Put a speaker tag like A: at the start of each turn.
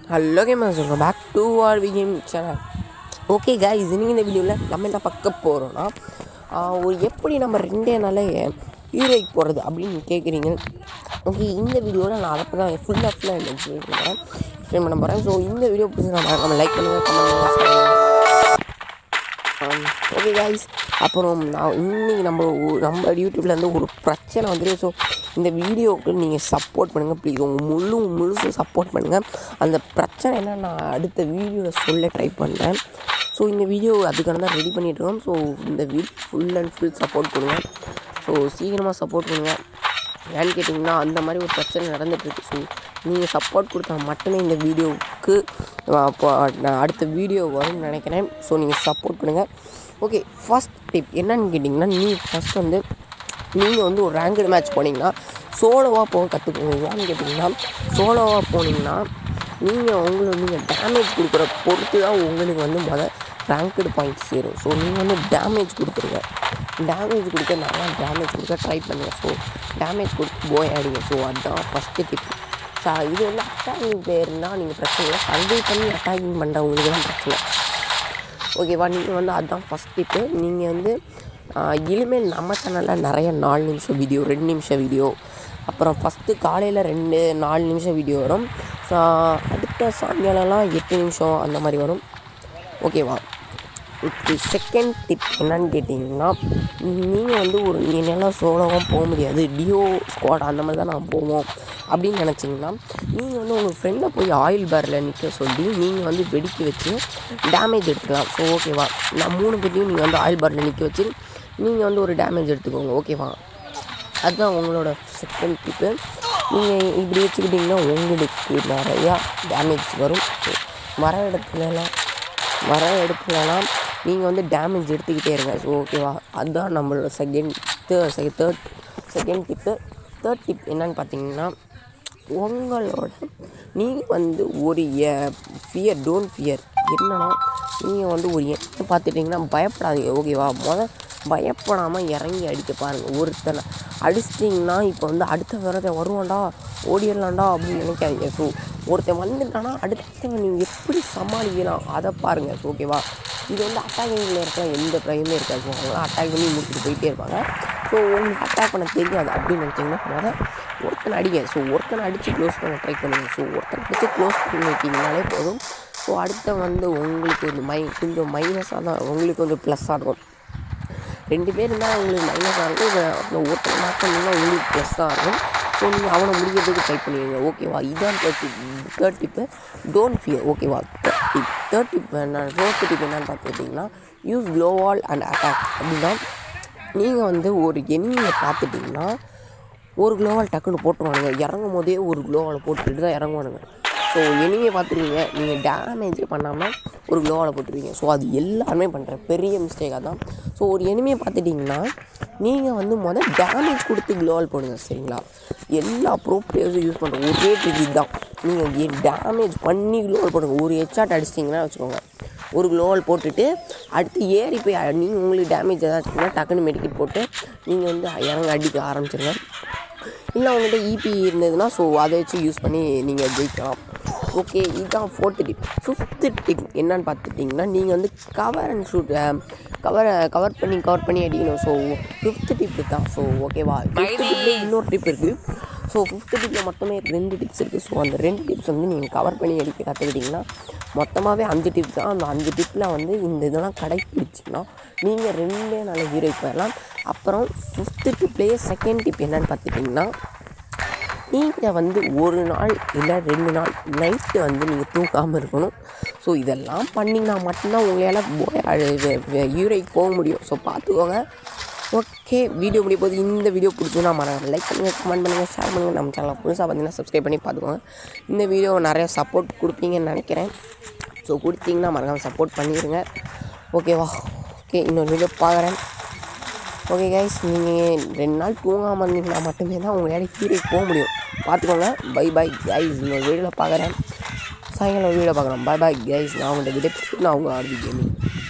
A: hello gamers welcome back to R V game channel okay guys இன்னைக்கு இந்த வீடியோவில் நம்ம என்ன பார்க்க போகிறோன்னா ஒரு எப்படி நம்ம ரெண்டே நாளே ஹீரோய்க்கு போகிறது அப்படின்னு கேட்குறீங்க ஓகே இந்த வீடியோவில் நான் அதை பற்றி தான் ஃபுல்லாக ஃபுல்லாக எக்ஸ்பிளைன் பண்ணுறேன் எக்ஸ்பிளைன் பண்ண போகிறேன் ஸோ இந்த வீடியோ பிடிச்சி நம்ம நம்ம லைக் பண்ணுங்கள் கமெண்ட் பண்ணுங்கள் ஓகே கைஸ் அப்புறம் நான் இன்னைக்கு நம்ம ஊ- நம்ம யூடியூப்ல இருந்து ஒரு பிரச்சனை வந்துட்டு ஸோ இந்த வீடியோவுக்கு நீங்கள் சப்போர்ட் பண்ணுங்கள் ப்ளீஸ் உங்கள் முழு முழுசு சப்போர்ட் பண்ணுங்கள் அந்த பிரச்சனை என்ன நான் அடுத்த வீடியோவில் சொல்ல ட்ரை பண்ணுறேன் ஸோ இந்த வீடியோ அதுக்கான தான் ரெடி பண்ணிகிட்ருக்கோம் ஸோ இந்த video full and full support கொடுங்க ஸோ சீக்கிரமாக சப்போர்ட் பண்ணுங்கள் ஏன்னு கேட்டிங்கன்னா அந்த மாதிரி ஒரு பிரச்சனை நடந்துகிட்ருக்கு ஸோ நீங்கள் சப்போர்ட் கொடுத்தா மட்டுமே இந்த வீடியோவுக்கு அப்போ நான் அடுத்த வீடியோ வரும்னு நினைக்கிறேன் ஸோ நீங்கள் சப்போர்ட் பண்ணுங்கள் ஓகே ஃபஸ்ட் டிப் என்னன்னு கேட்டிங்கன்னா நீ ஃபஸ்ட் வந்து நீங்கள் வந்து ஒரு ரேங்கட் மேட்ச் போனீங்கன்னா சோலோவாக போக கற்றுக்கோங்க ஏன்னு கேட்டிங்கன்னா சோலோவாக போனீங்கன்னா நீங்கள் உங்களை நீங்கள் டேமேஜ் கொடுக்குற பொறுத்து தான் உங்களுக்கு வந்து முதல் ரேங்கடு பாயிண்ட்ஸ் சேரும் ஸோ நீங்கள் வந்து டேமேஜ் கொடுத்துருங்க டேமேஜ் கொடுக்க நல்லா டேமேஜ் கொடுக்க ட்ரை பண்ணுங்கள் ஸோ டேமேஜ் கொடுத்து போய் ஆடிங்க ஸோ அதுதான் ஃபஸ்ட்டு டிப் ஸோ இது வந்து அட்டாக்கிங் பிளேயர்னா நீங்கள் பிரச்சனை இல்லை சர்வே பண்ணி அட்டாக்கிங் பண்ணுறவங்களுக்கு தான் பிரச்சனை ஓகேவா நீங்கள் வந்து அதுதான் ஃபஸ்ட் டிப்பு நீங்கள் வந்து ஆஹ், இனிமேல் நம்ம சேனலில் நிறைய நாலு நிமிஷம் வீடியோ ரெண்டு நிமிஷம் வீடியோ அப்புறம் ஃபஸ்ட்டு காலையில் ரெண்டு நாலு நிமிஷம் வீடியோ வரும் ஸோ அடுத்த சாயங்காலம்லாம் எட்டு நிமிஷம் அந்த மாதிரி வரும் ஓகேவா இப்போ செகண்ட் டிப் என்னன்னு கேட்டிங்கன்னா நீங்கள் வந்து ஒரு என்னால் சோலோவாக போக முடியாது டியோ ஸ்குவாட் அந்த மாதிரி தான் நான் போவோம் அப்படின்னு நினச்சிங்கன்னா நீங்கள் வந்து உங்கள் ஃப்ரெண்டை போய் ஆயில் பேரில் நிற்க சொல்லி நீங்கள் வந்து வெடிக்க வச்சு டேமேஜ் எடுத்துக்கலாம் ஸோ ஓகேவா நான் மூணு பேர்த்தையும் நீங்கள் வந்து ஆயில் பேரில் நிற்க வச்சு நீங்கள் வந்து ஒரு டேமேஜ் எடுத்துக்கோங்க ஓகேவா அதுதான் உங்களோட செகண்ட் டிப்பு நீங்கள் இப்படி வச்சுக்கிட்டிங்கன்னா உங்களுக்கு நிறையா டேமேஜ் வரும் மர இடத்துலலாம் வர இடத்துலலாம் நீங்கள் வந்து டேமேஜ் எடுத்துக்கிட்டே இருங்க ஸோ ஓகேவா அதுதான் நம்மளோட second third third second tip third tip என்னன்னு பார்த்தீங்கன்னா உங்களோட நீங்கள் வந்து ஒரு ஃபியர் டோன்ட் ஃபியர் என்னன்னா நீங்கள் வந்து ஒரு எண்ணை பார்த்துட்டிங்கன்னா பயப்படாதீங்க ஓகேவா முத பயப்படாமல் இறங்கி அடிக்க பாருங்கள் ஒருத்தனை அடிச்சிட்டிங்கன்னா இப்போ வந்து அடுத்த வரதை வருவான்டா ஓடிடலாம்டா அப்படின்னு நினைக்காதீங்க ஸோ ஒருத்தன் வந்துட்டானா அடுத்தவன் நீங்கள் எப்படி சமாளிக்கலாம் அதை பாருங்கள் ஸோ ஓகேவா இது வந்து அட்டாக்கிங்கில் இருக்கிற எந்த ப்ரைமே இருக்காது ஸோ அவங்க அட்டாக் பண்ணி முடிச்சுட்டு போயிட்டே இருப்பாங்க ஸோ உங்களுக்கு அட்டாக் பண்ண தெரியாது அப்படின்னு நினச்சிங்கன்னா முதல் ஒருத்தனை அடிங்க ஸோ ஒருத்தனை அடித்து க்ளோஸ் பண்ண ட்ரை பண்ணுங்கள் ஸோ ஒருத்தனை அடித்து க்ளோஸ் பண்ணிட்டீங்கனாலே போதும் ஸோ அடுத்த வந்து உங்களுக்கு கொஞ்சம் மை கொஞ்சம் மைனஸாக தான் உங்களுக்கு கொஞ்சம் ப்ளஸ்ஸாக இருக்கும் ரெண்டு பேர் இருந்தால் உங்களுக்கு மைனஸாக இருக்கும் இது அந்த ஒருத்தர் மார்க் பண்ணிங்கன்னா உங்களுக்கு ப்ளஸ்ஸாக இருக்கும் ஸோ நீங்கள் அவனை முடிக்கிறதுக்கு ட்ரை பண்ணுவீங்க ஓகேவா இதான் third tip third tip don't fear ஓகேவா தேர்ட் டிப் தேர்ட் டிப் என்ன ஃபோர்த் டிப் என்னன்னு பார்த்துக்கிட்டிங்கன்னா யூஸ் க்ளோவால் அண்ட் அட்டாக் அப்படின்னா நீங்கள் வந்து ஒரு எனிமியை பார்த்துட்டிங்கன்னா ஒரு க்ளோவால் டக்குன்னு போட்டுருவானுங்க இறங்கும் போதே ஒரு க்ளோவால் போட்டுக்கிட்டு தான் இறங்குவானுங்க ஸோ எனிமையை பார்த்துருவீங்க நீங்கள் டேமேஜே பண்ணாமல் ஒரு க்ளோவால் போட்டுருவீங்க ஸோ அது எல்லாருமே பண்ணுற பெரிய மிஸ்டேக்காக தான் ஸோ ஒரு எனிமையை பார்த்துட்டிங்கன்னா நீங்கள் வந்து முதல் டேமேஜ் கொடுத்து க்ளோவால் போடுங்க சரிங்களா எல்லா ப்ரோ பிளேயர்ஸும் யூஸ் பண்ணுற ஒரே ட்ரிக் தான் நீங்கள் டேமேஜ் பண்ணி க்ளோவால் போடுங்க ஒரு ஹெட்ஷாட் அடிச்சிட்டிங்கன்னா வச்சுக்கோங்க ஒரு க்ளோவால் போட்டுட்டு அடுத்து ஏறி போய் நீங்கள் உங்களுக்கு டேமேஜ் ஏதாச்சுன்னா டக்குன்னு மெடிக்கெட் போட்டு நீங்கள் வந்து இறங்க அடிக்க ஆரம்பிச்சிருங்க இல்லை உங்கள்கிட்ட இபி இருந்ததுன்னா ஸோ அதை வச்சு யூஸ் பண்ணி நீங்கள் ஜெயிக்கலாம் ஓகே இதுதான் ஃபோர்த்து டிப் ஃபிஃப்த்து டிப் என்னன்னு பார்த்துட்டிங்கன்னா நீங்கள் வந்து கவர் அண்ட் ஷூட் கவரை கவர் பண்ணி கவர் பண்ணி அடிக்கணும் ஸோ ஃபிஃப்த்து டிப்பு தான் ஸோ ஓகேவா ஃபிஃப்த்து டிப்பில் இன்னொரு டிப் இருக்குது ஸோ ஃபிஃப்த்து டிப்பில் மொத்தமே ரெண்டு டிப்ஸ் இருக்குது ஸோ அந்த ரெண்டு டிப்ஸ் வந்து நீங்கள் கவர் பண்ணி அடிக்க கற்றுக்கிட்டிங்கன்னா மொத்தமாகவே அஞ்சு டிப்ஸ் தான் அந்த அஞ்சு டிப்பில் வந்து இந்த இதெல்லாம் கடைப்பிடிச்சிங்கன்னா நீங்கள் ரெண்டே நாள் ஹீரோய்க்கு போயிடலாம் அப்புறம் ஃபிஃப்த்து டிப்லேயே செகண்ட் டிப் என்னன்னு பார்த்துட்டிங்கன்னா நீங்கள் வந்து ஒரு நாள் இல்லை ரெண்டு நாள் நைட்டு வந்து நீங்கள் தூக்காமல் இருக்கணும் ஸோ இதெல்லாம் பண்ணிங்கன்னா மட்டும்தான் உங்களால் யூரைக்கு போக முடியும் ஸோ பார்த்துக்கோங்க ஓகே வீடியோ முடிய போது இந்த வீடியோ பிடிச்சுன்னா மறக்காம லைக் பண்ணுங்கள் கமெண்ட் பண்ணுங்கள் ஷேர் பண்ணுங்கள் நம்ம சேனலை புதுசாக பார்த்தீங்கன்னா சப்ஸ்கிரைப் பண்ணி பார்த்துக்கோங்க இந்த வீடியோ நிறைய சப்போர்ட் கொடுப்பீங்கன்னு நினைக்கிறேன் ஸோ கொடுத்தீங்கன்னா மறக்காம சப்போர்ட் பண்ணிடுங்க ஓகேவா ஓகே இன்னொரு வீடியோ பார்க்குறேன் ஓகே கைஸ் நீங்கள் ரெண்டு நாள் தூங்காமல் இருந்தீங்கன்னா மட்டுமே தான் உங்களால் ஹீரோக்கு போக முடியும் பார்த்துக்கோங்க பை பை கைஸ் இன்னொரு வீடியோவில் பார்க்குறேன் சாயங்காலம் வீடியோ பார்க்குறோம் பை பை கைஸ் நான் உங்கள்கிட்ட விட நான் உங்கள் ஆர்வி கேமிங்